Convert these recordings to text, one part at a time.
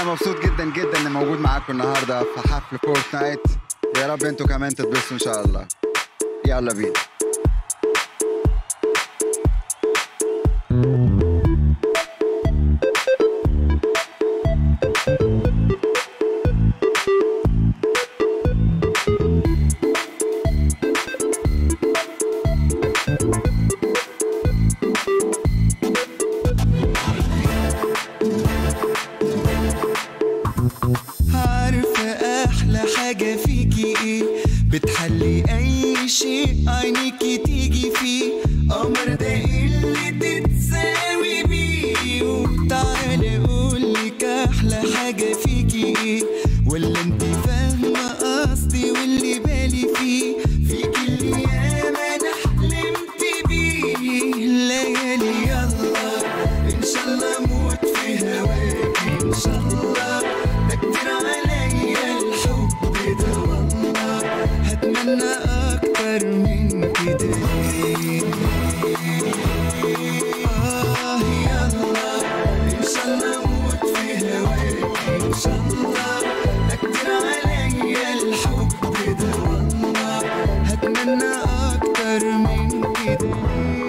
انا مبسوط جدا جدا اني موجود معاكم النهارده في حفل فورتنايت يا رب انتوا كمان تتبسطوا ان شاء الله يلا بينا عارفة أحلى حاجة فيكي إيه بتحلي أي شيء عينيكي تيجي فيه قمر ده اللي تتساوي بيه وتعالى أقولك أحلى حاجة فيكي إيه ولا أنت فاهمة قصدي واللي بالي فيه فيكي اللي ياما أنا حلمت بيه ليالي يلا إن شاء الله أموت في هواكي إن شاء الله ده كتير عليا الحب ده والله هتمنى أكتر من كده آه يلا إن شاء الله أموت في هواكي إن شاء الله ده كتير عليا الحب ده والله هتمنى أكتر من كده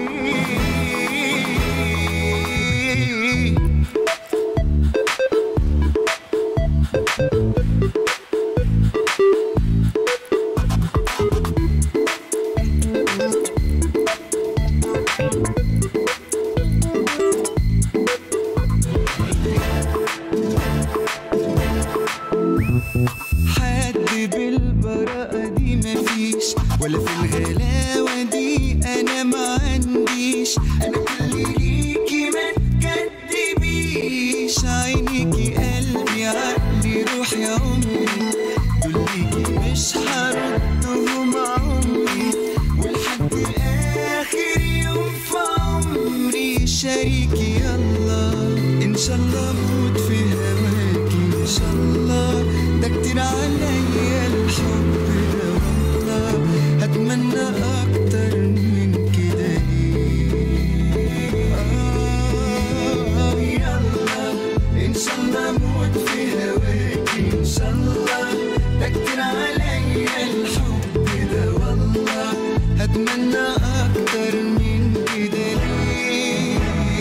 حد بالبراءة دي مفيش ولا في الغلاوة دي أنا ما عنديش أنا كل ليكي ما تكدبيش عينيكي قلبي عقلي روحي يا عمري دول ليكي مش هردهم عمري ولحد آخر يوم في عمري شريكي يلا إن شاء الله أموت في هواكي إن شاء الله ده كتير عليا الحب ده والله هتمنى أكتر من كده ليه آه يلا إن شاء الله أموت في هواكي إن شاء الله ده كتير عليا الحب ده والله هتمنى أكتر من كده ليه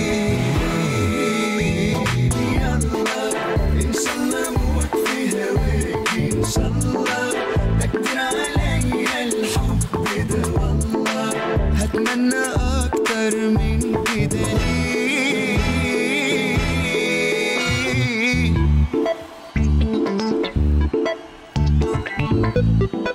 يلا إن شاء الله أموت في هواكي إن شاء الله ده كتير عليا الحب ده والله هتمنى أكتر من كده ليه